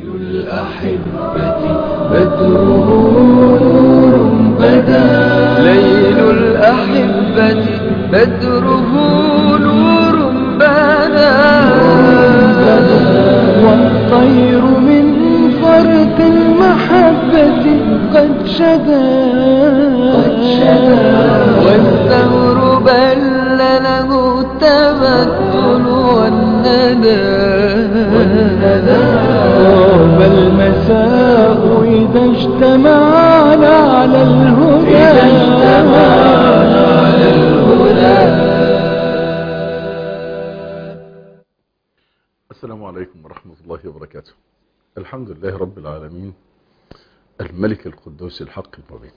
الأحبة بدره نور بدا ليل الأحبة بدره نور بدا والطير من فرط المحبة قد شدا والثور بل له التمثل والندى طاب المساء إذا اجتمعنا على الهدى إذا اجتمعنا على الهدى السلام عليكم ورحمة الله وبركاته الحمد لله رب العالمين الملك القدوس الحق المبين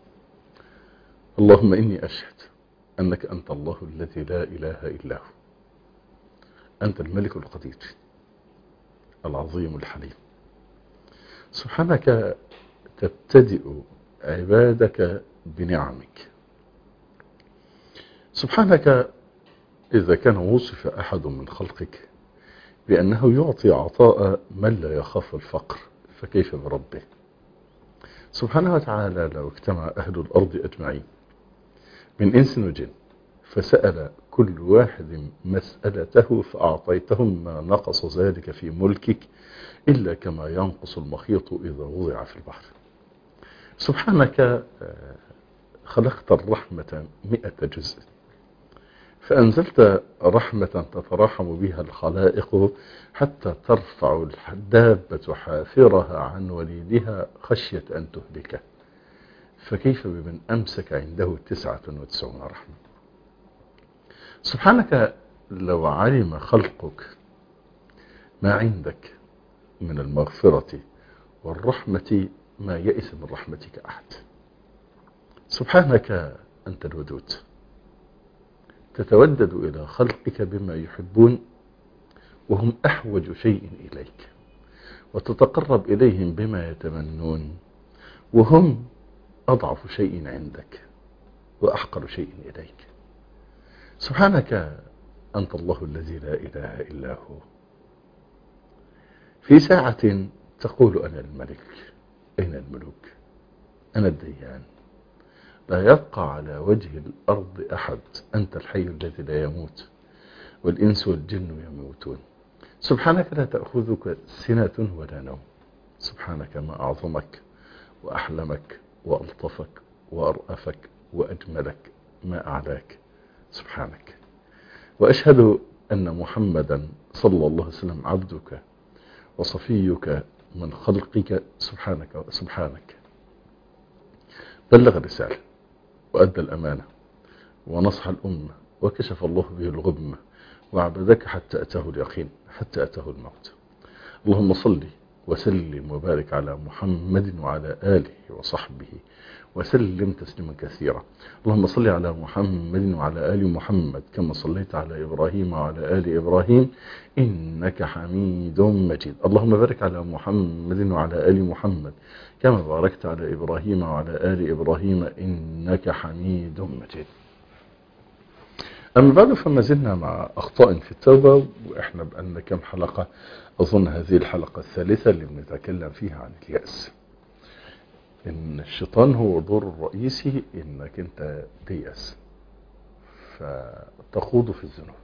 اللهم إني أشهد أنك أنت الله الذي لا إله إلا هو أنت الملك القدير العظيم الحليم سبحانك تبتدئ عبادك بنعمك سبحانك إذا كان وصف أحد من خلقك بأنه يعطي عطاء من لا يخاف الفقر فكيف بربه سبحانه وتعالى لو اجتمع أهل الأرض أجمعين من إنس وجن فسأل كل واحد مسألته فأعطيتهم ما نقص ذلك في ملكك إلا كما ينقص المخيط إذا وضع في البحر سبحانك خلقت الرحمة مئة جزء فأنزلت رحمة تتراحم بها الخلائق حتى ترفع الدابة حافرها عن وليدها خشية أن تهلكه فكيف بمن أمسك عنده تسعة وتسعون رحمة سبحانك لو علم خلقك ما عندك من المغفرة والرحمة ما يئس من رحمتك أحد سبحانك أنت الودود تتودد إلى خلقك بما يحبون وهم أحوج شيء إليك وتتقرب إليهم بما يتمنون وهم أضعف شيء عندك وأحقر شيء إليك سبحانك أنت الله الذي لا إله إلا هو في ساعة تقول أنا الملك أين الملوك أنا الديان لا يبقى على وجه الأرض أحد أنت الحي الذي لا يموت والإنس والجن يموتون سبحانك لا تأخذك سنة ولا نوم سبحانك ما أعظمك وأحلمك وألطفك وأرأفك وأجملك ما أعلاك سبحانك وأشهد أن محمدا صلى الله عليه وسلم عبدك وصفيك من خلقك سبحانك سبحانك بلغ الرسالة وأدى الأمانة ونصح الأمة وكشف الله به الغمة وعبدك حتى أتاه اليقين حتى أتاه الموت اللهم صل وسلم وبارك على محمد وعلى آله وصحبه وسلم تسليما كثيرا اللهم صل على محمد وعلى آل محمد كما صليت على إبراهيم وعلى آل إبراهيم إنك حميد مجيد اللهم بارك على محمد وعلى آل محمد كما باركت على إبراهيم وعلى آل إبراهيم إنك حميد مجيد أما بعد فما زلنا مع أخطاء في التوبة وإحنا بأن كم حلقة أظن هذه الحلقة الثالثة اللي بنتكلم فيها عن اليأس إن الشيطان هو دور الرئيسي إنك أنت تيأس فتخوض في الذنوب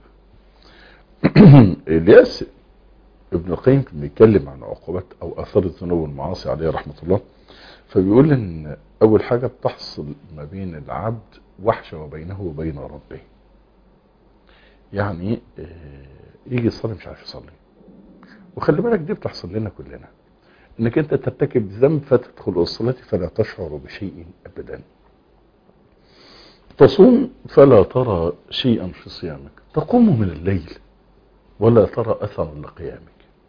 اليأس ابن القيم كان بيتكلم عن عقوبات أو أثار الذنوب والمعاصي عليه رحمة الله فبيقول إن أول حاجة بتحصل ما بين العبد وحشة وبينه وبين ربه يعني يجي يصلي مش عارف يصلي وخلي بالك دي بتحصل لنا كلنا انك انت ترتكب ذنب فتدخل الصلاة فلا تشعر بشيء ابدا تصوم فلا ترى شيئا في صيامك تقوم من الليل ولا ترى اثرا لقيامك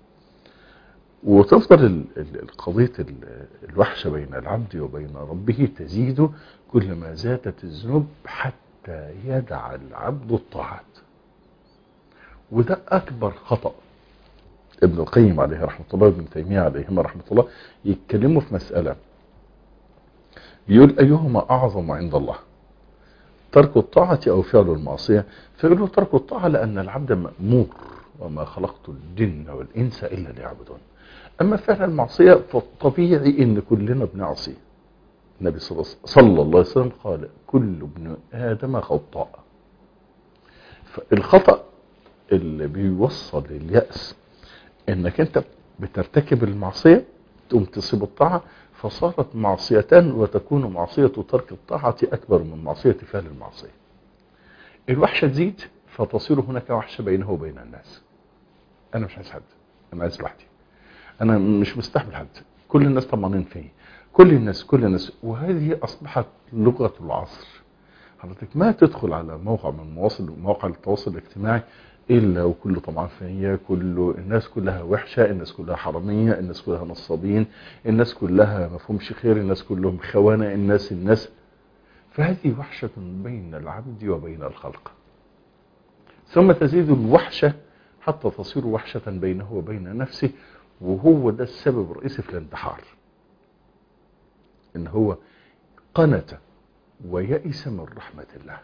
وتفضل القضية الوحشة بين العبد وبين ربه تزيد كلما زادت الذنوب حتى يدع العبد الطاعات وده أكبر خطأ ابن القيم عليه رحمة الله وابن تيمية عليهما رحمة الله يتكلموا في مسألة بيقول أيهما أعظم عند الله ترك الطاعة أو فعل المعصية فيقولوا ترك الطاعة لأن العبد مأمور وما خلقت الجن والإنس إلا ليعبدون أما فعل المعصية فالطبيعي إن كلنا بنعصي النبي صلى الله عليه وسلم قال كل ابن آدم خطاء فالخطأ اللي بيوصل لليأس انك انت بترتكب المعصية تقوم تصيب الطاعة فصارت معصيتان وتكون معصية ترك الطاعة أكبر من معصية فعل المعصية الوحشة تزيد فتصير هناك وحشة بينه وبين الناس أنا مش عايز حد أنا عايز لوحدي أنا مش مستحمل حد كل الناس طمانين فيه كل الناس كل الناس وهذه أصبحت لغة العصر حضرتك ما تدخل على موقع من مواصل مواقع التواصل الاجتماعي الا وكله طبعا فيا كله الناس كلها وحشه الناس كلها حراميه الناس كلها نصابين الناس كلها ما فيهمش خير الناس كلهم خوانه الناس الناس فهذه وحشه بين العبد وبين الخلق ثم تزيد الوحشه حتى تصير وحشه بينه وبين نفسه وهو ده السبب الرئيسي في الانتحار ان هو قنت ويئس من رحمه الله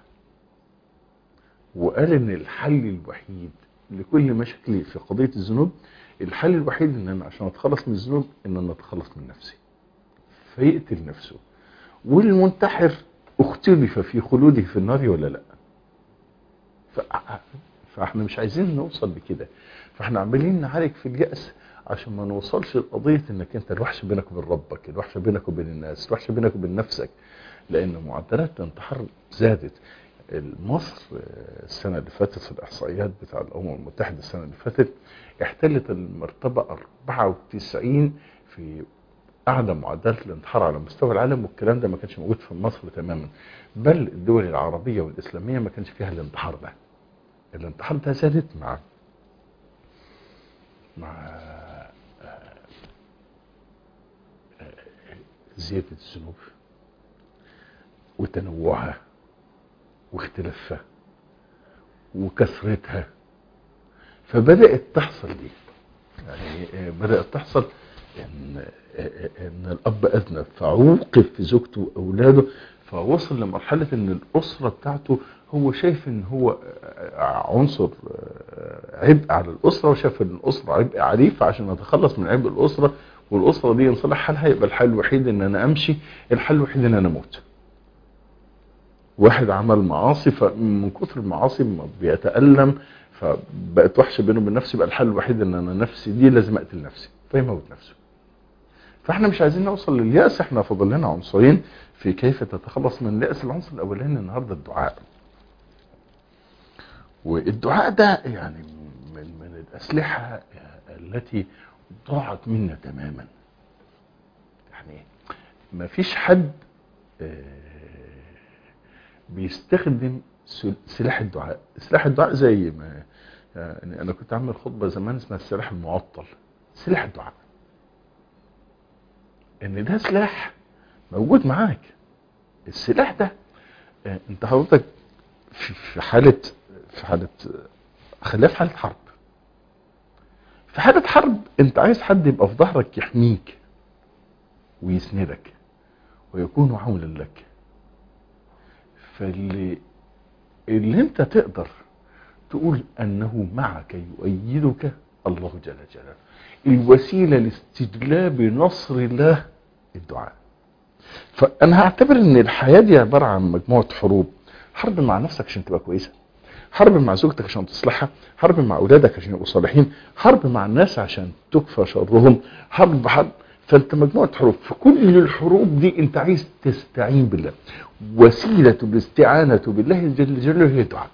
وقال ان الحل الوحيد لكل مشاكلي في قضية الذنوب الحل الوحيد ان انا عشان اتخلص من الذنوب ان انا اتخلص من نفسي فيقتل نفسه والمنتحر اختلف في خلوده في النار ولا لا ف... فاحنا مش عايزين نوصل لكده فاحنا عمالين نعالج في اليأس عشان ما نوصلش لقضية انك انت الوحشة بينك وبين ربك الوحشة بينك وبين الناس الوحشة بينك وبين نفسك لان معدلات الانتحار زادت مصر السنة اللي فاتت في الإحصائيات بتاع الأمم المتحدة السنة اللي فاتت احتلت المرتبة 94 في أعلى معدلات الانتحار على مستوى العالم والكلام ده ما كانش موجود في مصر تماما بل الدول العربية والإسلامية ما كانش فيها الانتحار ده الانتحار ده زادت مع مع زيادة الذنوب وتنوعها واختلافها وكثرتها فبدأت تحصل دي يعني بدأت تحصل ان ان الاب اذنب فعوقب في زوجته واولاده فوصل لمرحلة ان الاسرة بتاعته هو شايف ان هو عنصر عبء على الاسرة وشاف ان الاسرة عبء عليه فعشان نتخلص من عبء الاسرة والاسرة دي ينصلح حالها يبقى الحل الوحيد ان انا امشي الحل الوحيد ان انا اموت واحد عمل معاصي فمن كثر المعاصي بيتألم فبقت وحشة بينه وبين نفسه يبقى الحل الوحيد ان انا نفسي دي لازم اقتل نفسي فيموت نفسه فاحنا مش عايزين نوصل لليأس احنا فاضل لنا عنصرين في كيف تتخلص من اليأس العنصر الاولاني النهارده الدعاء والدعاء ده يعني من من الاسلحة التي ضاعت منا تماما يعني ما فيش حد بيستخدم سلاح الدعاء سلاح الدعاء زي ما يعني انا كنت عامل خطبه زمان اسمها السلاح المعطل سلاح الدعاء ان ده سلاح موجود معاك السلاح ده انت حضرتك في حاله في حاله خليها في حاله حرب في حاله حرب انت عايز حد يبقى في ظهرك يحميك ويسندك ويكون عونا لك فاللي اللي انت تقدر تقول انه معك يؤيدك الله جل جلاله الوسيله لاستجلاب نصر الله الدعاء فانا هعتبر ان الحياه دي عباره عن مجموعه حروب حرب مع نفسك عشان تبقى كويسه حرب مع زوجتك عشان تصلحها حرب مع اولادك عشان يبقوا صالحين حرب مع الناس عشان تكفى شرهم حرب حرب فانت مجموعة حروب في كل الحروب دي انت عايز تستعين بالله وسيلة الاستعانة بالله جل جلاله هي الدعاء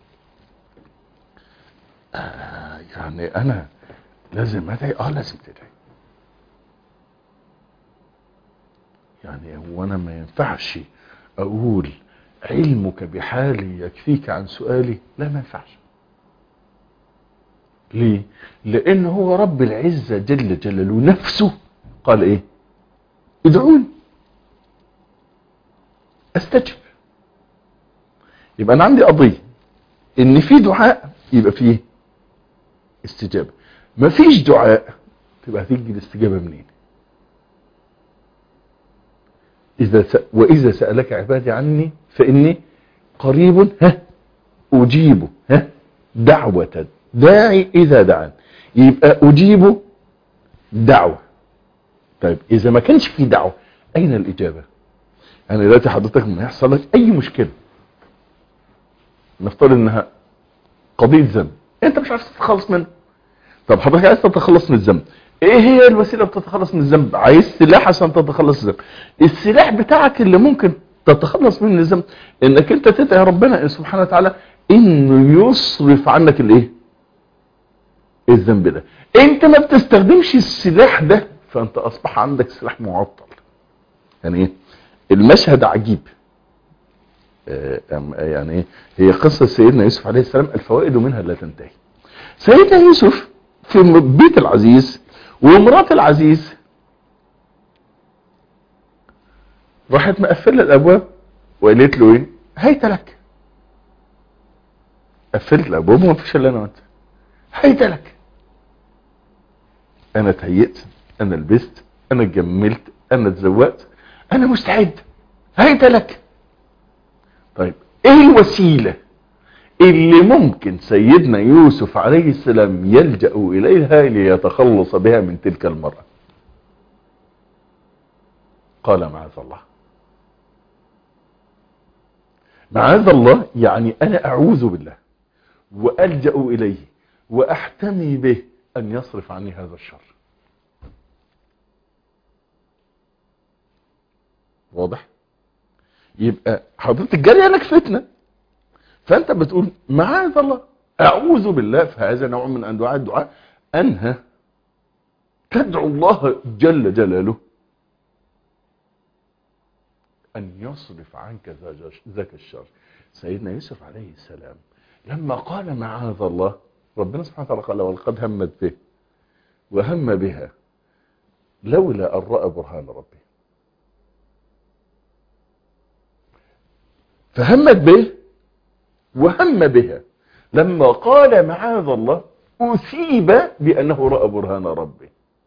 آه يعني انا لازم ادعي اه لازم تدعي يعني هو انا ما ينفعش اقول علمك بحالي يكفيك عن سؤالي لا ما ينفعش ليه لان هو رب العزة جل جلاله نفسه قال ايه ادعوني استجب يبقى انا عندي قضية ان في دعاء يبقى فيه استجابة ما فيش دعاء تبقى هتيجي الاستجابة منين إذا س... وإذا سألك عبادي عني فإني قريب ها أجيب ها دعوة داعي إذا دعان يبقى أجيب دعوة طيب اذا ما كانش في دعوة اين الاجابة يعني دلوقتي حضرتك ما يحصل لك اي مشكلة نفترض انها قضية ذنب انت مش عارف تتخلص منه طب حضرتك عايز تتخلص من الذنب ايه هي الوسيله بتتخلص من الذنب عايز سلاح عشان تتخلص من الذنب السلاح بتاعك اللي ممكن تتخلص منه الذنب انك انت تدعي ربنا سبحانه وتعالى انه يصرف عنك الايه الذنب ده انت ما بتستخدمش السلاح ده فانت اصبح عندك سلاح معطل يعني ايه المشهد عجيب آه يعني ايه هي قصة سيدنا يوسف عليه السلام الفوائد منها لا تنتهي سيدنا يوسف في بيت العزيز ومرات العزيز راحت مقفله الابواب وقالت له ايه هيت لك قفلت الابواب وما فيش الا انا وانت هيت لك انا اتهيأت انا لبست انا اتجملت انا اتزوقت انا مستعد هيت لك طيب ايه الوسيله اللي ممكن سيدنا يوسف عليه السلام يلجأ إليها ليتخلص بها من تلك المرأة قال معاذ الله معاذ الله يعني أنا أعوذ بالله وألجأ إليه وأحتمي به أن يصرف عني هذا الشر واضح يبقى حضرتك جارية لك فتنه فانت بتقول معاذ الله اعوذ بالله فهذا نوع من انواع الدعاء انها تدعو الله جل جلاله ان يصرف عنك ذاك الشر سيدنا يوسف عليه السلام لما قال معاذ الله ربنا سبحانه وتعالى قال ولقد همت به وهم بها لولا ان راى برهان ربه فهمت به وهم بها لما قال معاذ الله أثيب بأنه رأى برهان ربه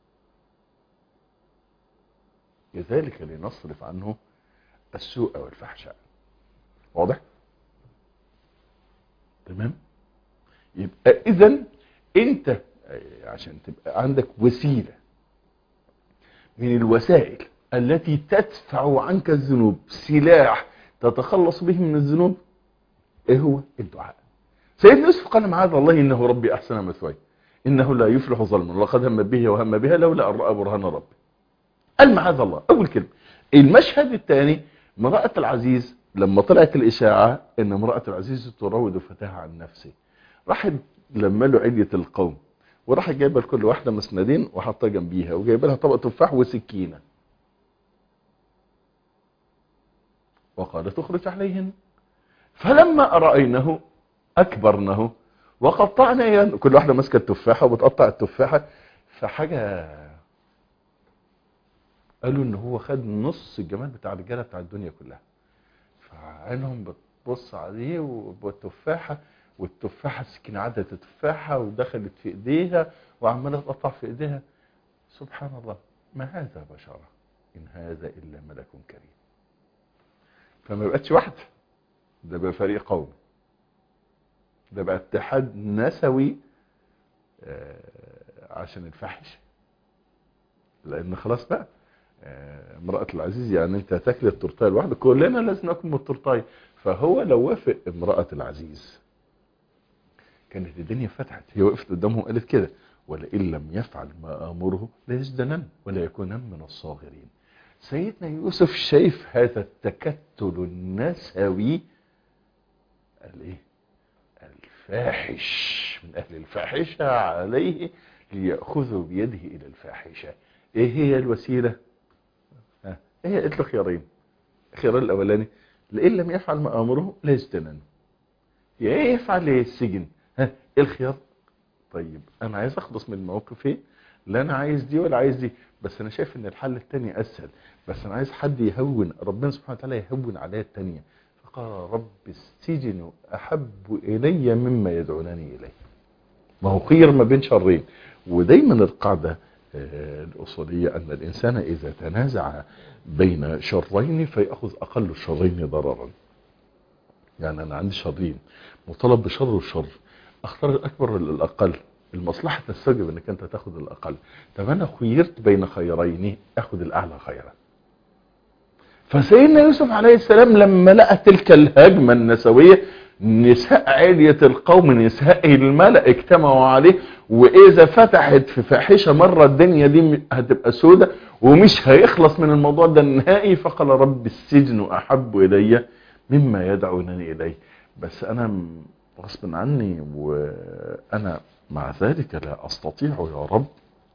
لذلك لنصرف عنه السوء والفحشاء واضح تمام يبقى اذا انت عشان تبقى عندك وسيلة من الوسائل التي تدفع عنك الذنوب سلاح تتخلص به من الذنوب ايه هو الدعاء سيدنا يوسف قال معاذ الله انه ربي احسن مثواي انه لا يفلح ظلم لقد هم به وهم بها لولا ان راى برهان ربي قال معاذ الله اول كلمه المشهد الثاني امراه العزيز لما طلعت الاشاعه ان امراه العزيز تراود فتاها عن نفسه راحت لما له عليه القوم وراح جايبه لكل واحده مسندين وحطها جنبيها وجايبه لها طبق تفاح وسكينه وقال تخرج عليهن فلما رأينه أكبرنه وقطعنا ين... كل واحدة ماسكة التفاحة وبتقطع التفاحة فحاجة قالوا ان هو خد نص الجمال بتاع الرجالة بتاع الدنيا كلها فعينهم بتبص عليه والتفاحة والتفاحة السكينة عدت التفاحة ودخلت في ايديها وعمالة تقطع في ايديها سبحان الله ما هذا بشرة ان هذا الا ملك كريم فما بقتش واحده ده بقى فريق قومي ده بقى اتحاد نسوي عشان الفحش لان خلاص بقى امرأة العزيز يعني انت هتاكل التورتايه لوحدك كلنا لازم ناكل من التورتايه فهو لو وافق امرأة العزيز كانت الدنيا فتحت هي وقفت قدامهم قالت كده ولئن لم يفعل ما امره ليسجنن ولا يكونن من الصاغرين سيدنا يوسف شايف هذا التكتل النسوي الايه الفاحش من اهل الفاحشة عليه ليأخذوا بيده الى الفاحشة ايه هي الوسيلة ها ايه قلت له خيارين الخيار الاولاني لئن لم يفعل ما امره لا يستنن يا ايه يفعل ايه السجن ها ايه الخيار طيب انا عايز اخلص من الموقف ايه لا انا عايز دي ولا عايز دي بس انا شايف ان الحل التاني اسهل بس انا عايز حد يهون ربنا سبحانه وتعالى يهون عليا التانية فقال رب السجن احب الي مما يدعونني اليه ما هو خير ما بين شرين ودايما القاعدة الأصولية أن الإنسان إذا تنازع بين شرين فيأخذ أقل الشرين ضررا يعني أنا عندي شرين مطالب بشر والشر أختار الأكبر ولا الأقل المصلحة تستوجب انك انت تاخد الاقل طب انا خيرت بين خيرين اخد الاعلى خيرا فسيدنا يوسف عليه السلام لما لقى تلك الهجمة النسوية نساء علية القوم نساء الملأ اجتمعوا عليه واذا فتحت في فاحشة مرة الدنيا دي هتبقى سودة ومش هيخلص من الموضوع ده النهائي فقال رب السجن احب الي مما يدعونني اليه بس انا غصب عني وانا مع ذلك لا استطيع يا رب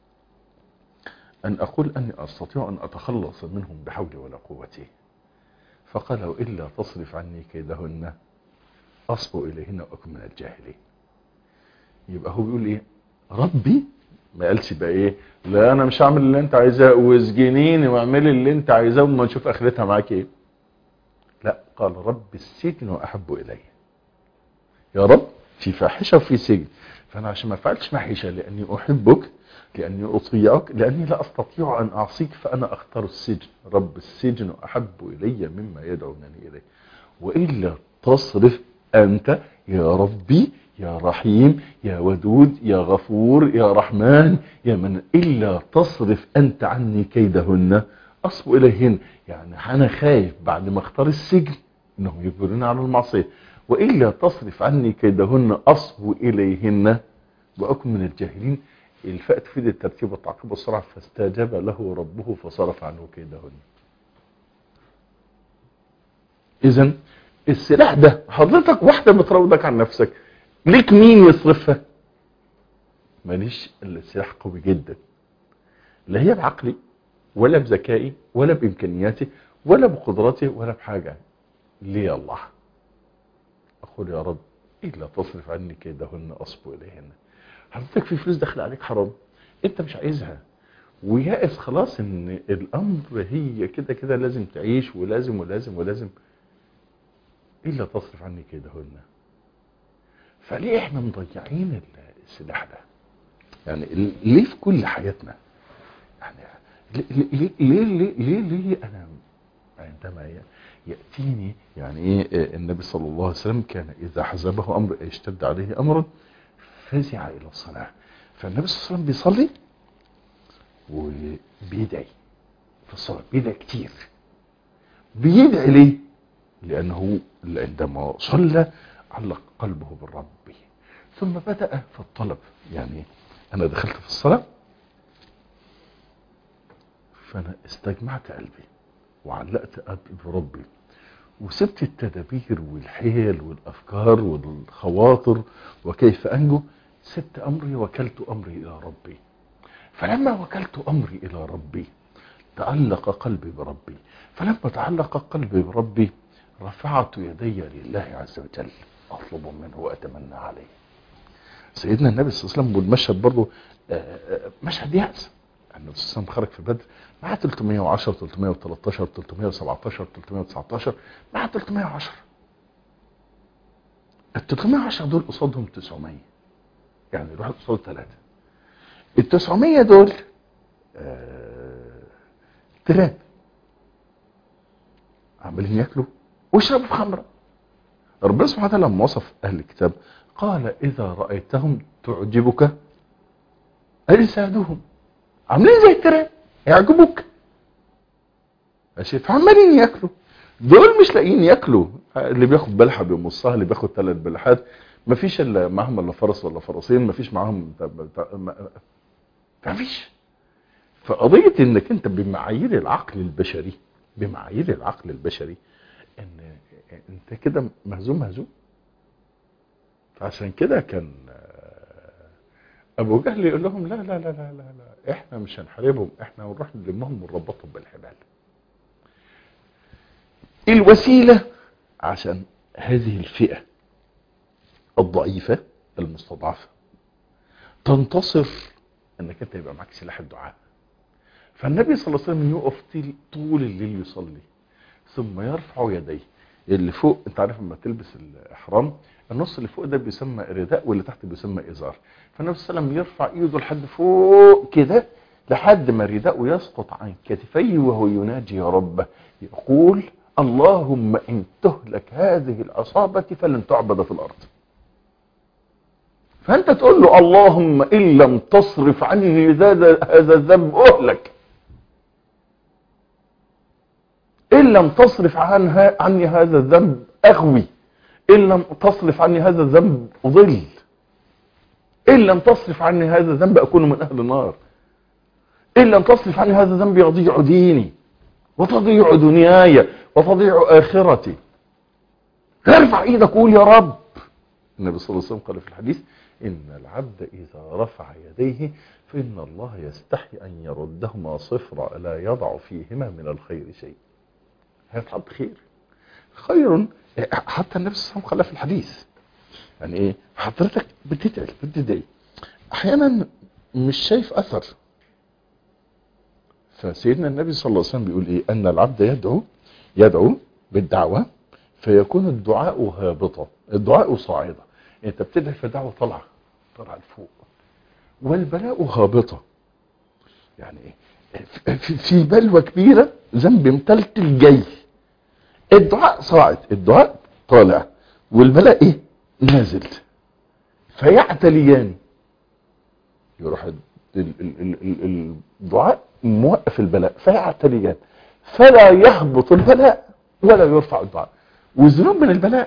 ان اقول اني استطيع ان اتخلص منهم بحولي ولا قوتي فقال والا تصرف عني كيدهن اصبو اليهن واكن من الجاهلين يبقى هو بيقول ايه ربي ما قالش بقى ايه لا انا مش هعمل اللي انت عايزاه واسجنيني واعملي اللي انت عايزاه وما نشوف اخرتها معاك ايه لا قال رب السجن احب الي يا رب في فاحشه وفي سجن فانا عشان ما افعلش فاحشه لاني احبك لاني اطيعك لاني لا استطيع ان اعصيك فانا اختار السجن رب السجن احب الي مما يدعونني اليه والا تصرف انت يا ربي يا رحيم يا ودود يا غفور يا رحمن يا من إلا تصرف أنت عني كيدهن أصب إليهن يعني أنا خايف بعد ما اختار السجن أنهم يجبرون على المعصية وإلا تصرف عني كيدهن أصب إليهن وأكن من الجاهلين الفاء تفيد الترتيب والتعقيب والسرعة فاستجاب له ربه فصرف عنه كيدهن إذا السلاح ده حضرتك واحدة بتراودك عن نفسك ليك مين يصرفها ماليش الا سلاح قوي جدا لا هي بعقلي ولا بذكائي ولا بامكانياتي ولا بقدراتي ولا بحاجه ليه الله اقول يا رب الا تصرف عني كيدهن اصب اليهن حضرتك في فلوس داخله عليك حرام انت مش عايزها ويائس خلاص ان الامر هي كده كده لازم تعيش ولازم ولازم ولازم الا تصرف عني كيدهن فليه احنا مضيعين السلاح ده يعني ليه في كل حياتنا يعني ليه ليه ليه ليه, ليه, ليه انا عندما ياتيني يعني ايه النبي صلى الله عليه وسلم كان اذا حزبه امر اشتد عليه امر فزع الى الصلاه فالنبي صلى الله عليه وسلم بيصلي وبيدعي في الصلاه بيدعي كتير بيدعي ليه لانه عندما صلى علق قلبه بالرب ثم بدأ في الطلب يعني أنا دخلت في الصلاة فأنا استجمعت قلبي وعلقت قلبي بربي وسبت التدابير والحيل والأفكار والخواطر وكيف أنجو سبت أمري وكلت أمري إلى ربي فلما وكلت أمري إلى ربي تعلق قلبي بربي فلما تعلق قلبي بربي رفعت يدي لله عز وجل اطلب منه واتمنى عليه سيدنا النبي صلى الله عليه وسلم والمشهد برضه مشهد يأس النبي صلى الله عليه وسلم خرج في بدر معاه 310 313 317 319 معاه 310 ال 310 دول قصادهم 900 يعني الواحد قصاد ثلاثة ال 900 دول آه تراب عمالين ياكلوا واشربوا في خمره ربنا سبحانه وتعالى لما وصف اهل الكتاب قال اذا رايتهم تعجبك اجسادهم عاملين زي التراب يعجبوك ماشي فعمالين ياكلوا دول مش لاقيين ياكلوا اللي بياخد بلحه بيمصها اللي بياخد ثلاث بلحات مفيش الا معاهم الا فرس ولا فرسين مفيش معاهم مفيش فقضيه انك انت بمعايير العقل البشري بمعايير العقل البشري ان انت كده مهزوم مهزوم فعشان كده كان ابو جهل يقول لهم لا لا لا لا لا, لا. احنا مش هنحاربهم احنا هنروح نلمهم ونربطهم بالحبال الوسيله عشان هذه الفئه الضعيفه المستضعفه تنتصر انك انت يبقى معاك سلاح الدعاء فالنبي صلى الله عليه وسلم يقف طول الليل يصلي ثم يرفع يديه اللي فوق انت عارف لما تلبس الاحرام النص اللي فوق ده بيسمى رداء واللي تحت بيسمى ازار فالنبي صلى الله عليه وسلم يرفع ايده لحد فوق كده لحد ما رداءه يسقط عن كتفيه وهو يناجي يا ربه يقول اللهم ان تهلك هذه العصابه فلن تعبد في الارض فانت تقول له اللهم ان لم تصرف عني هذا هذا الذنب اهلك ان لم تصرف عنها عني هذا الذنب اغوي ان لم تصرف عني هذا الذنب اضل ان لم تصرف عني هذا الذنب اكون من اهل النار ان لم تصرف عني هذا الذنب يضيع ديني وتضيع دنياي وتضيع اخرتي ارفع ايدك قول يا رب النبي صلى الله عليه وسلم قال في الحديث ان العبد اذا رفع يديه فان الله يستحي ان يردهما صفرا لا يضع فيهما من الخير شيء هيتحط خير خير حتى النبي صلى الله عليه وسلم قال في الحديث يعني ايه حضرتك بتدعي بتدعي احيانا مش شايف اثر فسيدنا النبي صلى الله عليه وسلم بيقول ايه ان العبد يدعو يدعو بالدعوه فيكون الدعاء هابطا الدعاء صاعدا انت بتدعي فدعوه طالعه طالعه لفوق والبلاء هابطه يعني ايه في- في بلوى كبيره ذنب متلتل جاي الدعاء صاعد الدعاء طالع والبلاء ايه نازل فيعتليان يروح ال- ال- ال- ال- الدعاء موقف البلاء فيعتليان فلا يهبط البلاء ولا يرفع الدعاء والذنوب من البلاء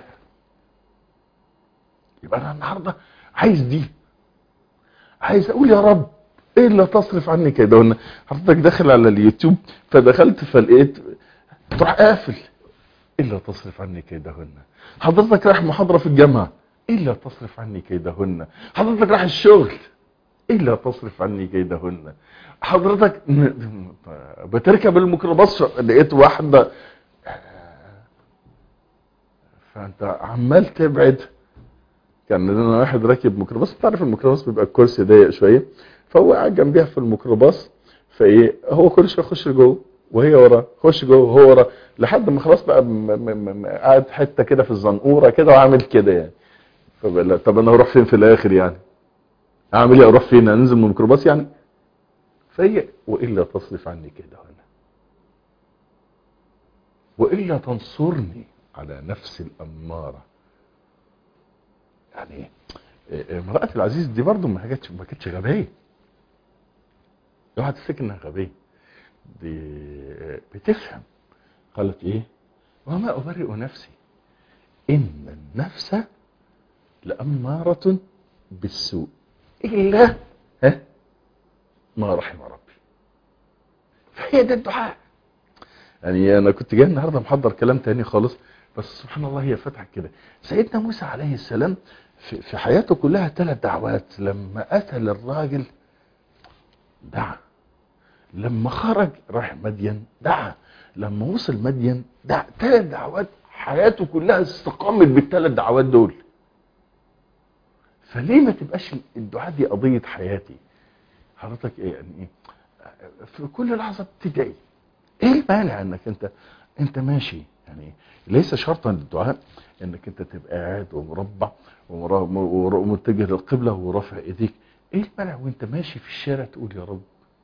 يبقى انا النهارده عايز دي عايز اقول يا رب ايه اللي تصرف عني كده وانا حضرتك داخل على اليوتيوب فدخلت فلقيت تروح قافل ايه اللي تصرف عني كيدهن حضرتك رايح محاضره في الجامعه ايه اللي تصرف عني كيدهن حضرتك رايح الشغل ايه اللي تصرف عني كيدهن حضرتك م- بتركب الميكروباص لقيت واحده فانت عمال تبعد كان لنا واحد راكب ميكروباص تعرف الميكروباص بيبقى الكرسي ضيق شويه فهو قاعد جنبيها في الميكروباص فايه هو كل شويه يخش لجوه وهي وراه خش جوه وهو وراه لحد ما خلاص بقى م- م- م- قاعد حته كده في الزنقوره كده وعامل كده يعني فبقى طب انا هروح فين في الاخر يعني اعمل ايه اروح فين انزل من الميكروباص يعني فهي والا تصرف عني كده هنا والا تنصرني على نفس الاماره يعني إيه، امرأة العزيز دي برضو ما كانتش ما كانتش غبية اوعى تفتكر انها غبية دي بتفهم قالت ايه وما ابرئ نفسي ان النفس لأمارة بالسوء الا ها ما رحم ربي فهي ده الدعاء يعني انا كنت جاي النهارده محضر كلام تاني خالص بس سبحان الله هي فتحت كده سيدنا موسى عليه السلام في, في حياته كلها ثلاث دعوات لما قتل الراجل دعا لما خرج راح مدين دعا لما وصل مدين دعا ثلاث دعوات حياته كلها استقامت بالثلاث دعوات دول فليه ما تبقاش الدعاء دي قضية حياتي حضرتك ايه يعني ايه في كل لحظة بتدعي ايه المانع انك انت انت ماشي يعني ليس شرطا للدعاء انك انت تبقى قاعد ومربع ومرا- ومر- ومتجه للقبلة ورافع ايديك ايه المانع وانت ماشي في الشارع تقول يا رب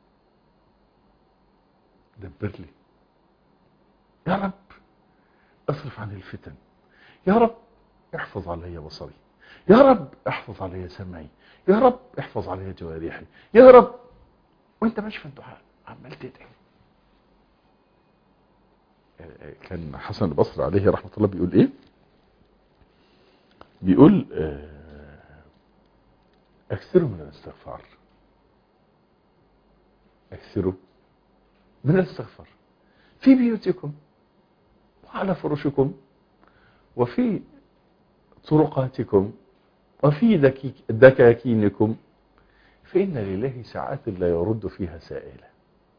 دبر لي يا رب اصرف عن الفتن يا رب احفظ علي بصري يا رب احفظ علي سمعي يا رب احفظ علي جوارحي يا رب وانت ماشي في الدعاء عمال تدعي كان حسن البصري عليه رحمة الله بيقول ايه بيقول آه، اكثروا من الاستغفار اكثروا من الاستغفار في بيوتكم وعلى فرشكم وفي طرقاتكم وفي دكيك- دكاكينكم فإن لله ساعات لا يرد فيها سائلة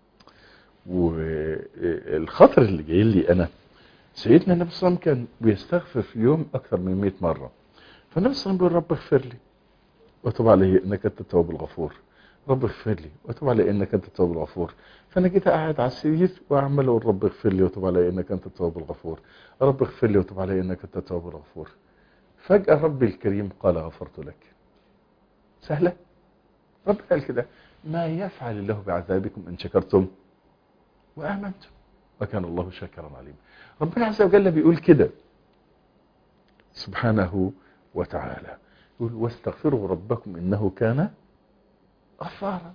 والخطر اللي جاي لي أنا سيدنا النبي صلى الله عليه وسلم كان بيستغفر في اليوم أكثر من 100 مرة فالنبي صلى الله عليه وسلم بيقول رب اغفر لي وتب علي إنك أنت التواب الغفور رب اغفر لي وتب علي إنك أنت التواب الغفور فأنا جيت قاعد على السرير وأعمل أقول رب اغفر لي وتب علي إنك أنت التواب الغفور رب اغفر لي وتب علي إنك أنت التواب الغفور فجأة ربي الكريم قال غفرت لك سهلة رب قال كده ما يفعل الله بعذابكم إن شكرتم وآمنتم وكان الله شاكرا عليما ربنا عز وجل بيقول كده سبحانه وتعالى يقول واستغفروا ربكم إنه كان غفارا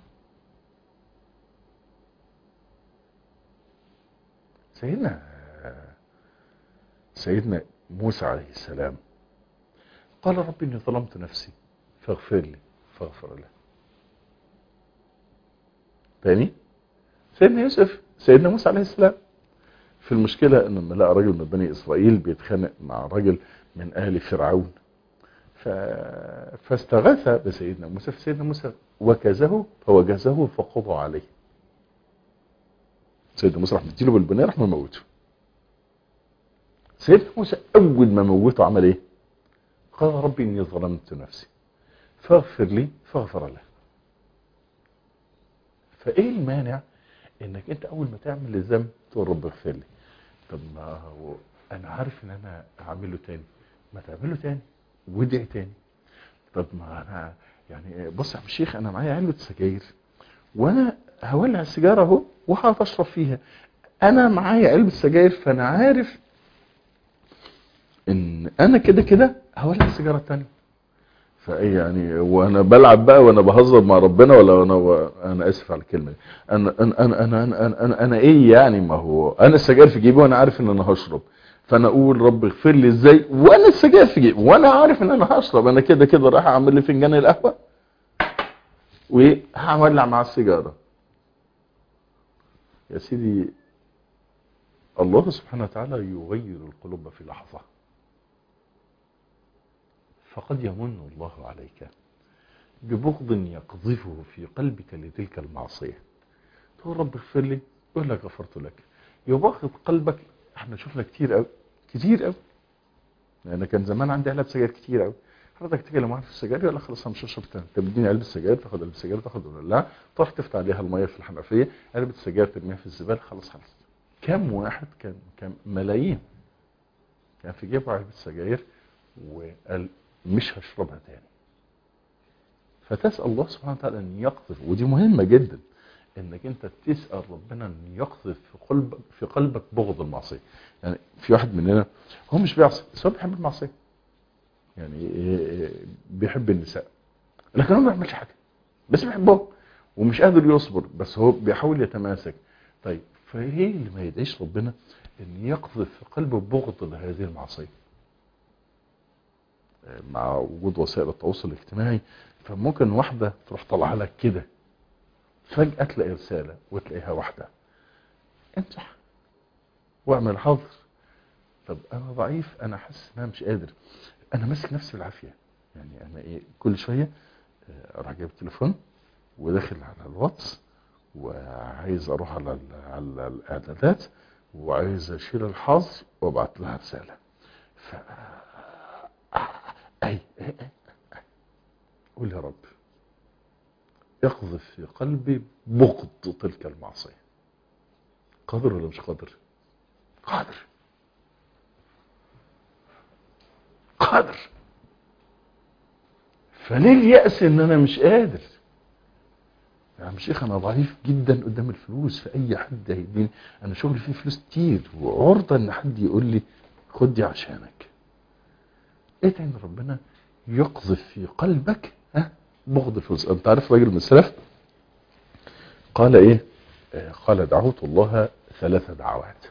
سيدنا سيدنا موسى عليه السلام قال رب إني ظلمت نفسي فاغفر لي فاغفر له تاني سيدنا يوسف سيدنا موسى عليه السلام في المشكلة ان لما لقى رجل من بني اسرائيل بيتخانق مع رجل من اهل فرعون ف... فاستغاث بسيدنا موسى فسيدنا موسى وكزه فوجزه فقضى عليه سيدنا موسى راح مديله بالبنية راح مموته سيدنا موسى اول ما موته عمل ايه قال ربي اني ظلمت نفسي فاغفر لي فاغفر له فايه المانع انك انت اول ما تعمل الذنب تقول رب اغفر لي طب ما هو انا عارف ان انا هعمله تاني ما تعمله تاني وادعي تاني طب ما انا يعني بص يا عم الشيخ انا معايا علبه سجاير وانا هولع السيجاره اهو وهقعد اشرب فيها انا معايا علبه سجاير فانا عارف ان انا كده كده هولع السيجاره التانيه فايه يعني وانا بلعب بقى وانا بهزر مع ربنا ولا انا و... انا اسف على الكلمه دي انا انا انا انا انا, أنا, أنا, أنا ايه يعني ما هو انا السجاير في جيبي وانا عارف ان انا هشرب فانا اقول رب اغفر لي ازاي وانا السجاير في جيبي وانا عارف ان انا هشرب انا كده كده رايح اعمل لي فنجان القهوه وهولع مع السيجاره يا سيدي الله سبحانه وتعالى يغير القلوب في لحظه فقد يمن الله عليك ببغض يقذفه في قلبك لتلك المعصية تقول رب اغفر لي يقول لك غفرت لك يبغض قلبك احنا شفنا كتير قوي كتير قوي لان كان زمان عندي علب سجاير كتير قوي حضرتك تتكلم معاه في السجاير يقول لك خلاص انا مش هشرب تاني انت بتديني علبه سجاير تاخد علبه سجاير تاخد ولا لا تروح تفتح عليها الميه في الحنفيه علبه السجاير ترميها في الزباله خلاص خلص كم واحد كان كان ملايين كان في جيبه علبه سجاير وقال مش هشربها تاني فتسأل الله سبحانه وتعالى ان يقذف ودي مهمة جدا انك انت تسأل ربنا ان يقذف في قلبك في قلبك بغض المعصية يعني في واحد مننا هو مش بيعصي بس هو بيحب المعصية يعني بيحب النساء لكن هو ما بيعملش حاجة بس بيحبهم ومش قادر يصبر بس هو بيحاول يتماسك طيب فايه اللي ما يدعيش ربنا ان يقذف في قلبه بغض لهذه المعصيه مع وجود وسائل التواصل الاجتماعي فممكن واحدة تروح طالعه لك كده فجأة تلاقي رسالة وتلاقيها واحدة امسح واعمل حظر طب انا ضعيف انا حاسس ان انا مش قادر انا ماسك نفسي بالعافية يعني انا ايه كل شوية اروح جايب التليفون وداخل على الواتس وعايز اروح على على الاعدادات وعايز اشيل الحظر وابعت لها رسالة ف أي قول يا رب اقذف في قلبي بغض تلك المعصية قادر ولا مش قادر قادر قادر فليه اليأس ان انا مش قادر يا عم شيخ انا ضعيف جدا قدام الفلوس في اي حد هيديني انا شغلي فيه فلوس كتير وعرضة ان حد يقول لي خد دي عشانك ايه تاني ربنا يقذف في قلبك ها بغض الفلوس انت عارف راجل من السلف قال ايه آه قال دعوت الله ثلاث دعوات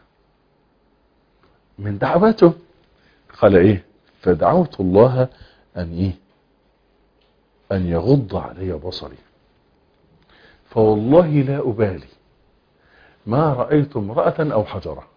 من دعواته قال ايه فدعوت الله ان ايه ان يغض علي بصري فوالله لا ابالي ما رأيت امرأة او حجرة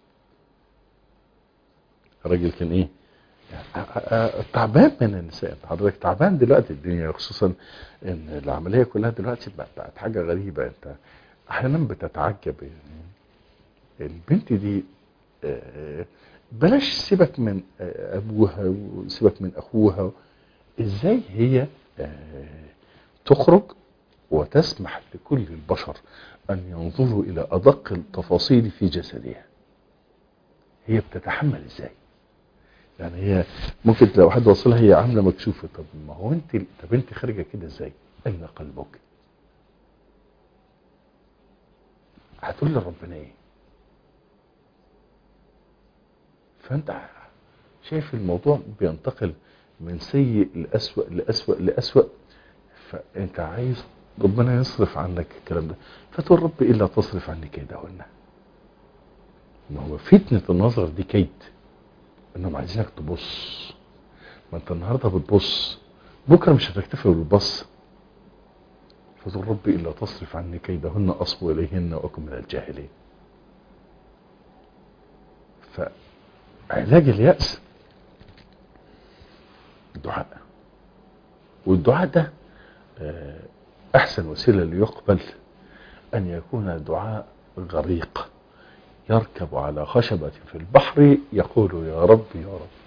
الراجل كان ايه تعبان من النساء حضرتك تعبان دلوقتي الدنيا خصوصا ان العملية كلها دلوقتي بقت حاجة غريبة انت احيانا بتتعجب يعني البنت دي بلاش سيبك من ابوها وسيبك من اخوها ازاي هي تخرج وتسمح لكل البشر ان ينظروا الى ادق التفاصيل في جسدها هي بتتحمل ازاي يعني هي ممكن لو حد وصلها هي عامله مكشوفه طب ما هو انت طب انت خارجه كده ازاي اين قلبك هتقول لربنا ايه فانت شايف الموضوع بينتقل من سيء لأسوأ لأسوأ لأسوأ فانت عايز ربنا يصرف عنك الكلام ده فتقول رب الا تصرف عني كيدهن ما هو فتنة النظر دي كيد انهم عايزينك تبص ما انت النهارده بتبص بكره مش هتكتفي بالبص فتقول ربي الا تصرف عني كيدهن اصب اليهن واكن من الجاهلين فعلاج اليأس الدعاء والدعاء ده آه، احسن وسيلة ليقبل ان يكون دعاء غريق يركب على خشبة في البحر يقول يا رب يا رب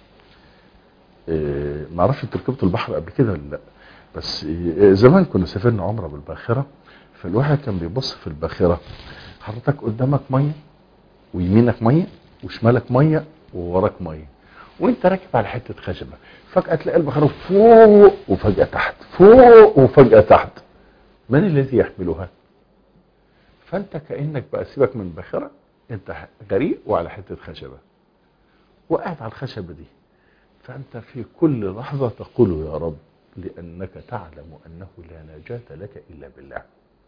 آه، معرفش انت ركبت البحر قبل كده ولا لا بس آه، زمان كنا سافرنا عمرة بالباخرة فالواحد كان بيبص في الباخرة حضرتك قدامك مية ويمينك مية وشمالك مية ووراك مية وانت راكب على حتة خشبة فجأة تلاقي الباخرة فوق وفجأة تحت فوق وفجأة تحت من الذي يحملها فانت كأنك بقى سيبك من الباخرة انت غريق وعلى حتة خشبة وقاعد على الخشبة دي فأنت في كل لحظة تقول يا رب لأنك تعلم أنه لا نجاة لك إلا بالله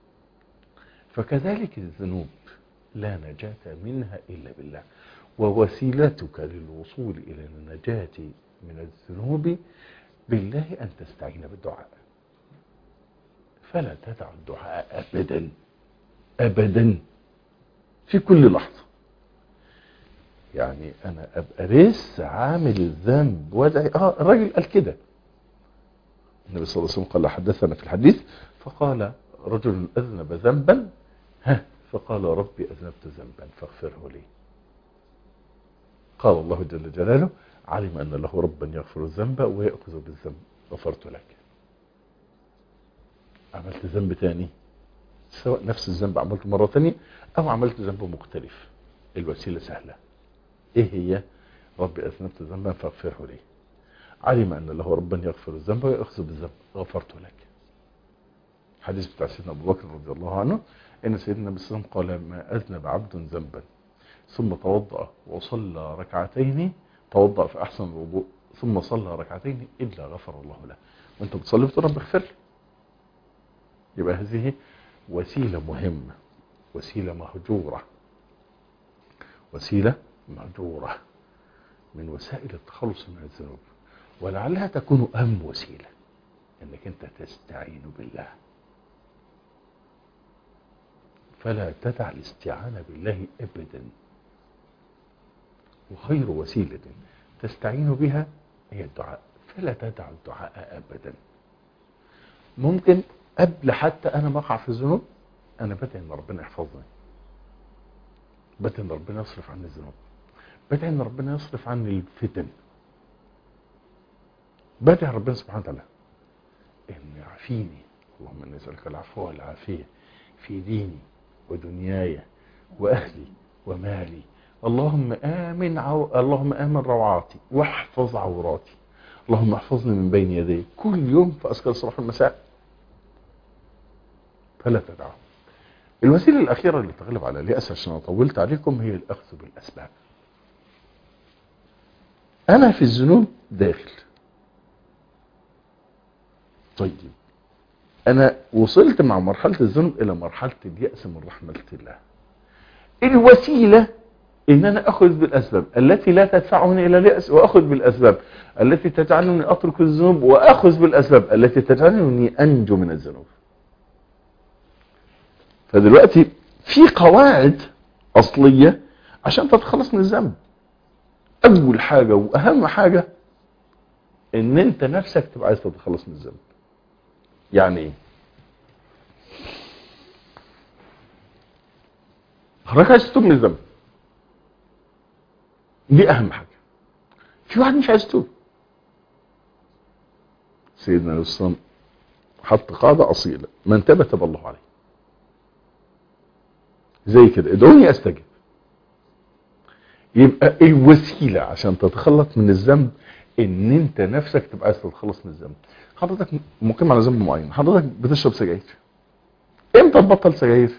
فكذلك الذنوب لا نجاة منها إلا بالله ووسيلتك للوصول إلى النجاة من الذنوب بالله أن تستعين بالدعاء فلا تدع الدعاء أبدا أبدا في كل لحظة يعني انا ابقى لسه عامل الذنب وادعي اه الراجل قال كده النبي صلى الله عليه وسلم قال حدثنا في الحديث فقال رجل اذنب ذنبا ها فقال ربي اذنبت ذنبا فاغفره لي قال الله جل جلاله علم ان له ربا يغفر الذنب ويأخذ بالذنب غفرت لك عملت ذنب تاني سواء نفس الذنب عملته مرة تانية او عملت ذنب مختلف الوسيلة سهلة ايه هي ربي اذنبت ذنبا فاغفره لي علم ان له ربا يغفر الذنب ويأخذ بالذنب غفرت لك حديث بتاع سيدنا ابو بكر رضي الله عنه ان سيدنا النبي صلى الله عليه وسلم قال ما اذنب عبد ذنبا ثم توضأ وصلى ركعتين توضأ في احسن الوضوء ثم صلى ركعتين الا غفر الله له وانت بتصلي بتقول رب اغفر لي يبقى هذه وسيلة مهمة وسيلة مهجورة وسيلة مهجورة من وسائل التخلص من الذنوب ولعلها تكون أهم وسيلة أنك أنت تستعين بالله فلا تدع الاستعانة بالله أبدا وخير وسيلة تستعين بها هي الدعاء فلا تدع الدعاء أبدا ممكن قبل حتى أنا ما أقع في الذنوب أنا بدعي إن ربنا يحفظني بدعي إن ربنا يصرف عني الذنوب بدعي إن ربنا يصرف عني الفتن بدعي ربنا سبحانه وتعالى إن يعافيني اللهم إني أسألك العفو والعافية في ديني ودنياي وأهلي ومالي اللهم آمن عو... اللهم آمن روعاتي واحفظ عوراتي اللهم احفظني من بين يديك كل يوم في أذكار الصباح والمساء فلا تدعه الوسيلة الأخيرة اللي تغلب على اليأس عشان أنا طولت عليكم هي الأخذ بالأسباب أنا في الذنوب داخل طيب أنا وصلت مع مرحلة الذنوب إلى مرحلة اليأس من رحمة الله الوسيلة ان انا اخذ بالاسباب التي لا تدفعني الى اليأس واخذ بالاسباب التي تجعلني اترك الذنوب واخذ بالاسباب التي تجعلني انجو من الذنوب فدلوقتي في قواعد اصلية عشان تتخلص من الذنب اول حاجة واهم حاجة ان انت نفسك تبقى عايز تتخلص من الذنب يعني ايه حضرتك عايز تتوب من الذنب دي اهم حاجة في واحد مش عايز يتوب سيدنا الاسلام حط قاعدة اصيلة من تاب تاب الله عليه زي كده ادعوني استجب يبقى الوسيلة عشان تتخلص من الذنب ان انت نفسك تبقى عايز تتخلص من الذنب حضرتك مقيم على ذنب معين حضرتك بتشرب سجاير امتى تبطل سجاير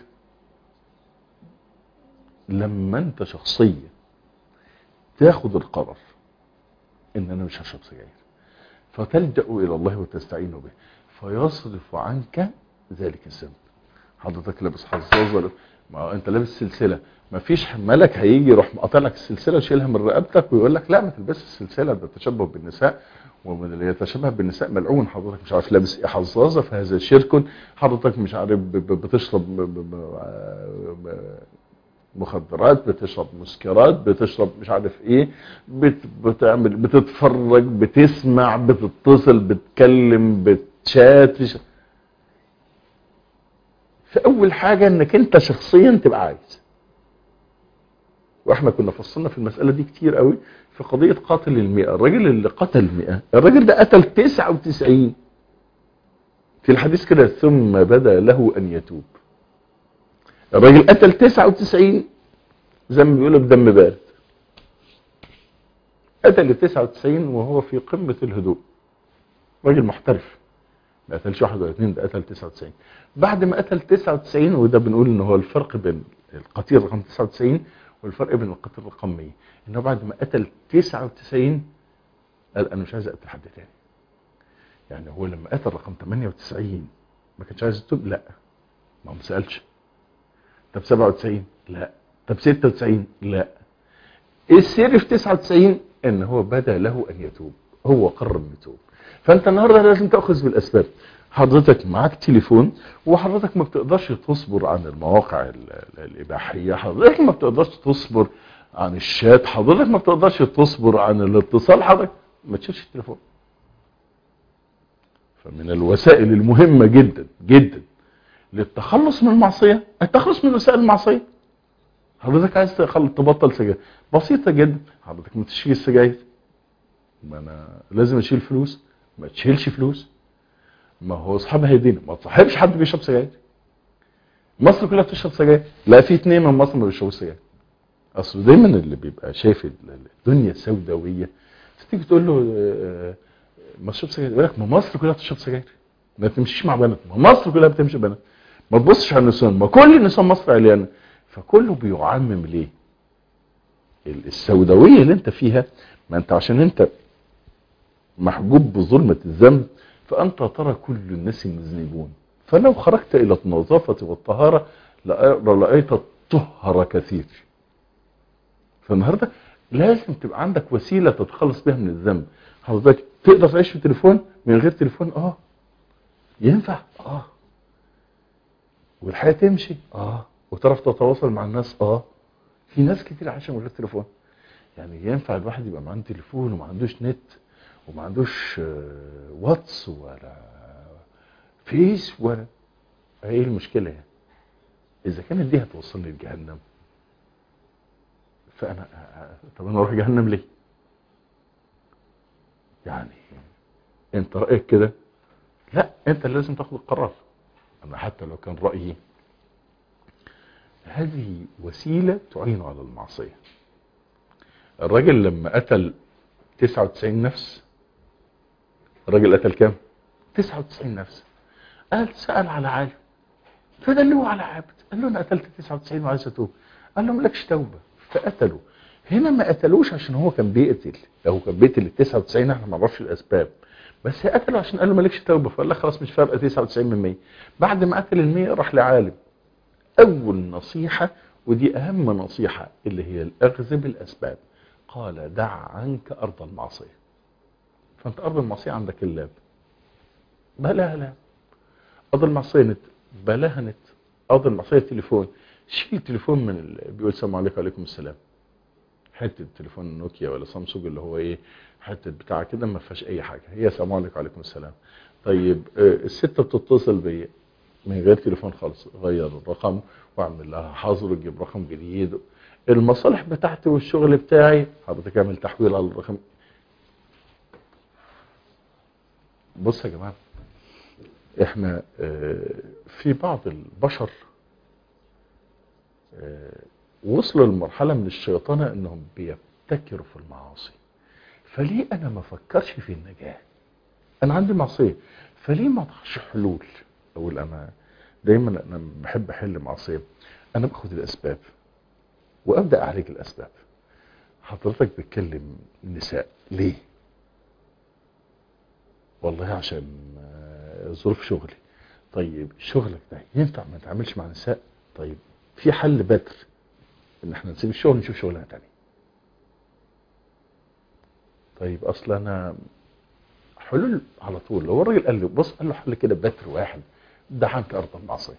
لما انت شخصيا تاخد القرار ان انا مش هشرب سجاير فتلجأ إلى الله وتستعين به فيصرف عنك ذلك الذنب حضرتك لابس حظاظة ما هو انت لابس سلسلة ما فيش ملك هيجي يروح مقطع لك السلسلة ويشيلها من رقبتك ويقول لك لا ما تلبسش السلسلة ده تشبه بالنساء ومن اللي يتشبه بالنساء ملعون حضرتك مش عارف لابس ايه حظاظة فهذا شرك حضرتك مش عارف ب- ب- بتشرب ب- ب- ب- ب- مخدرات بتشرب مسكرات بتشرب مش عارف ايه بت بتعمل بتتفرج بتسمع بتتصل بتكلم بتشات مش- فاول حاجة انك انت شخصيا تبقى عايز واحنا كنا فصلنا في المسألة دي كتير قوي في قضية قاتل المئة الراجل اللي قتل المئة الراجل ده قتل تسعة وتسعين في الحديث كده ثم بدا له ان يتوب الراجل قتل 99 زي ما بيقولوا بدم بارد قتل ال 99 وهو في قمة الهدوء راجل محترف ما قتلش واحد ولا اثنين ده قتل 99 بعد ما قتل 99 وده بنقول ان هو الفرق بين القتيل رقم 99 والفرق بين القتيل رقم 100 انه بعد ما قتل 99 قال انا مش عايز اقتل حد تاني يعني هو لما قتل رقم 98 ما كانش عايز يتوب لا ما هو ما سالش طب 97 لا طب 96 لا ايه السر في 99 ان هو بدا له ان يتوب هو قرر انه يتوب فانت النهارده لازم تاخذ بالاسباب حضرتك معاك تليفون وحضرتك ما بتقدرش تصبر عن المواقع ال- ال- الاباحيه حضرتك ما بتقدرش تصبر عن الشات حضرتك ما بتقدرش تصبر عن الاتصال حضرتك ما تشيلش التليفون فمن الوسائل المهمه جدا جدا للتخلص من المعصيه التخلص من وسائل المعصيه حضرتك عايز تخل- تبطل سجاير بسيطه جدا حضرتك ما تشيل السجاير ما انا لازم اشيل فلوس ما تشيلش فلوس ما هو اصحاب هيدينا ما تصاحبش حد بيشرب سجاير مصر كلها بتشرب سجاير لا في اتنين من مصر ما بيشربوش سجاير اصل دايما اللي بيبقى شايف ال- الدنيا سوداويه تيجي تقول له آه، ما تشرب سجاير يقول لك ما مصر كلها بتشرب سجاير ما تمشيش مع بنات ما مصر كلها بتمشي بنات ما تبصش على النسوان ما كل نسوان مصر عريانه فكله بيعمم ليه ال- السوداويه اللي انت فيها ما انت عشان انت محجوب بظلمة الذنب فأنت ترى كل الناس مذنبون فلو خرجت إلى النظافة والطهارة لأ- لرأيت الطهر كثير فالنهاردة لازم تبقى عندك وسيلة تتخلص بها من الذنب حضرتك تقدر تعيش في تليفون من غير تليفون اه ينفع اه والحياة تمشي اه وتعرف تتواصل مع الناس اه في ناس كتير عايشة من غير تليفون يعني ينفع الواحد يبقى معاه تليفون وما عندوش نت وما عندوش آه، واتس ولا فيس ولا ايه المشكلة يعني اذا كانت دي هتوصلني لجهنم فانا آه، آه، طب انا اروح جهنم ليه يعني انت رأيك كده لا انت اللي لازم تاخد القرار انا حتى لو كان رأيي هذه وسيلة تعين على المعصية الراجل لما قتل 99 نفس الراجل قتل كام 99 نفس قال سأل على عالم فدلوه على عابد قال له انا قتلت 99 وعايز اتوب قال له مالكش توبه فقتلوا هنا ما قتلوش عشان هو كان بيقتل هو كان بيقتل ال 99 احنا ما نعرفش الاسباب بس قتله عشان قال له مالكش توبه فقال لك خلاص مش فارقه 99 من 100 بعد ما قتل ال 100 راح لعالم اول نصيحه ودي اهم نصيحه اللي هي الاخذ بالاسباب قال دع عنك ارض المعصيه فانت ارض المعصيه عندك اللاب بلاها لاب ارض المعصيه نت بلاها نت ارض المعصيه تليفون شيل تليفون من ال... بيقول السلام عليكم وعليكم السلام حته تليفون نوكيا ولا سامسونج اللي هو ايه حته بتاع كده ما فيهاش اي حاجه هي السلام عليكم وعليكم السلام طيب آه، الست بتتصل بيا من غير تليفون خالص غير الرقم واعمل لها حظر وتجيب رقم جديد المصالح بتاعتي والشغل بتاعي حضرتك اعمل تحويل على الرقم بص يا جماعه احنا آه، في بعض البشر آه، وصلوا لمرحله من الشيطنه انهم بيبتكروا في المعاصي فليه انا ما افكرش في النجاه انا عندي معصيه فليه ما اضعش حلول اقول انا دايما انا بحب احل معصيه انا باخد الاسباب وابدا اعالج الاسباب حضرتك بتكلم النساء ليه والله عشان آه، ظروف شغلي طيب شغلك ده ينفع ما نتعاملش مع نساء طيب في حل بتر ان احنا نسيب الشغل نشوف شغلانه تانية طيب اصل انا حلول على طول لو الراجل قال له بص قال له حل كده بتر واحد ده عنك ارض المعصيه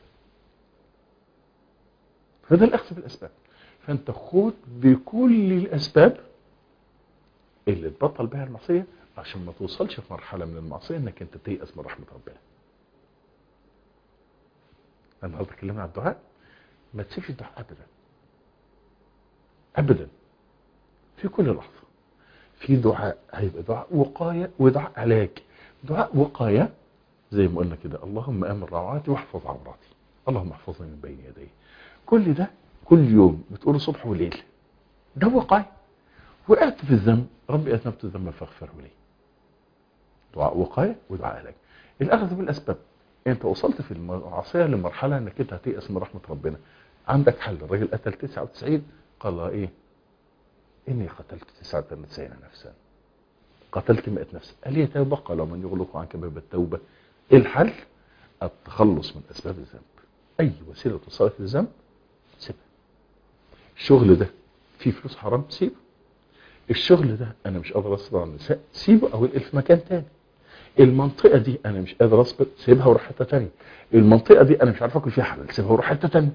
فده الاخذ بالاسباب فانت خد بكل الاسباب اللي تبطل بها المعصيه عشان ما توصلش في مرحله من المعصيه انك انت تيأس من رحمه ربنا النهارده اتكلمنا عن الدعاء ما تسيبش الدعاء ابدا ابدا في كل لحظه في دعاء هيبقى دعاء وقايه ودعاء علاج دعاء وقايه زي ما قلنا كده اللهم امن روعاتي واحفظ عوراتي اللهم احفظني من بين يدي كل ده كل يوم بتقوله صبح وليل ده وقايه وقعت في الذنب ربي اذنبت ذنبا فاغفره لي دعاء وقايه ودعاء علاج الاخذ بالاسباب انت وصلت في المعصيه لمرحله انك انت هتيأس من رحمه ربنا عندك حل الراجل قتل 99 قال ايه اني قتلت 99 نفسا قتلت 100 نفس قال لي توبه قال ومن يغلق عنك باب التوبه إيه الحل التخلص من اسباب الذنب اي وسيله توصلك للذنب سيبها الشغل ده فيه فلوس حرام سيبه الشغل ده انا مش قادر اصبر على النساء سيبه او انقل في مكان تاني المنطقه دي انا مش قادر اصبر سيبها وروح حته تانية المنطقه دي انا مش عارف اكل فيها حلال سيبها وروح حته تانية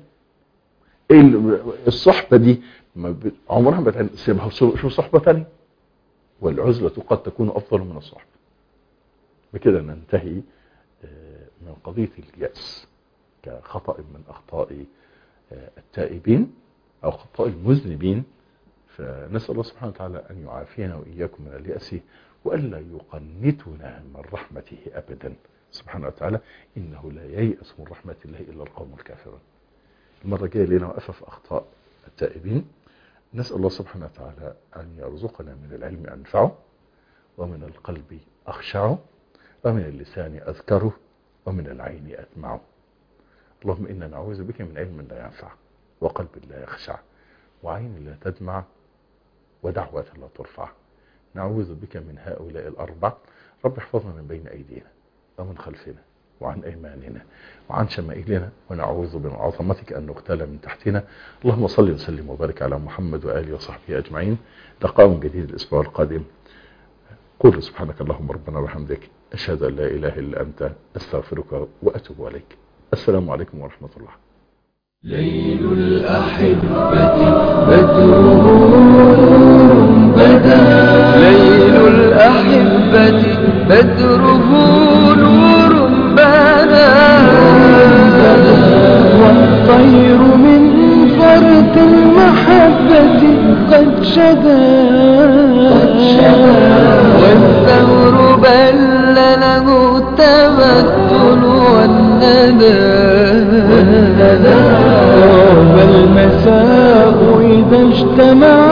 ال- الصحبه دي ما ب- عمرها ما بتعمل سيبها وشوف صحبه تانية والعزله قد تكون افضل من الصحبه بكده ننتهي آه، من قضيه الياس كخطا من اخطاء آه، التائبين او خطاء المذنبين فنسأل الله سبحانه وتعالى أن يعافينا وإياكم من اليأس وألا يقنتنا من رحمته أبدا سبحانه وتعالى إنه لا ييأس من رحمة الله إلا القوم الكافرون المرة الجاية لنا وقفة في أخطاء التائبين نسأل الله سبحانه وتعالى أن يرزقنا من العلم أنفعه ومن القلب أخشعه ومن اللسان أذكره ومن العين أدمعه اللهم إنا نعوذ بك من علم لا ينفع وقلب لا يخشع وعين لا تدمع ودعوة لا ترفع نعوذ بك من هؤلاء الأربع رب احفظنا من بين أيدينا ومن خلفنا وعن أيماننا وعن شمائلنا ونعوذ بعظمتك أن نغتال من تحتنا اللهم صل وسلم وبارك على محمد وآله وصحبه أجمعين لقاء جديد الأسبوع القادم قل سبحانك اللهم ربنا وبحمدك أشهد أن لا إله إلا أنت أستغفرك وأتوب إليك السلام عليكم ورحمة الله ليل الأحبة بدره بدا ليل الأحبة بدره نور بدا والطير من فرد المحبة قد شدا والثور بل له التمثل والندى طاب المساء إذا اجتمع